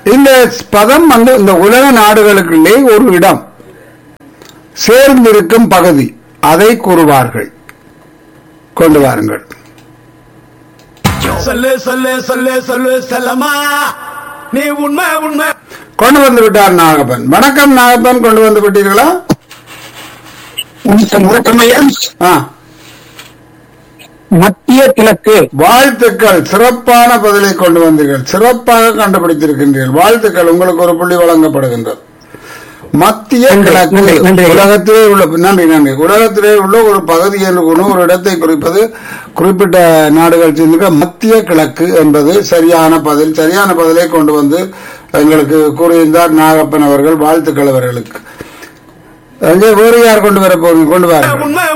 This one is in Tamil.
இந்த பதம் வந்து இந்த உலக நாடுகளுக்குள்ளே ஒரு இடம் சேர்ந்திருக்கும் பகுதி அதை கூறுவார்கள் கொண்டு வாருங்கள் சொல்லு சொல்லு சொல்லு சொல்லு செல்லம்மா நீ உண்மை உண்மை கொண்டு வந்து விட்டார் நாகப்பன் வணக்கம் நாகப்பன் கொண்டு வந்து விட்டீர்களா ஆ மத்திய கிழக்கு வாழ்த்துக்கள் சிறப்பான பதிலை கொண்டு வந்தீர்கள் சிறப்பாக கண்டுபிடித்திருக்கின்றீர்கள் வாழ்த்துக்கள் உங்களுக்கு ஒரு புள்ளி வழங்கப்படுகின்றது மத்திய நன்றி, கிழக்கு நன்றி, நன்றி. உலகத்திலே உள்ள நன்றி நன்றி உலகத்திலே உள்ள ஒரு பகுதி என்று கூறும் ஒரு இடத்தை குறிப்பது குறிப்பிட்ட நாடுகள் சேர்ந்திருக்க மத்திய கிழக்கு என்பது சரியான பதில் சரியான பதிலை கொண்டு வந்து எங்களுக்கு கூறியிருந்தார் நாகப்பன் அவர்கள் வாழ்த்துக்கள் அவர்களுக்கு அங்கே வேறு யார் கொண்டு வர போறீங்க கொண்டு வர உண்மை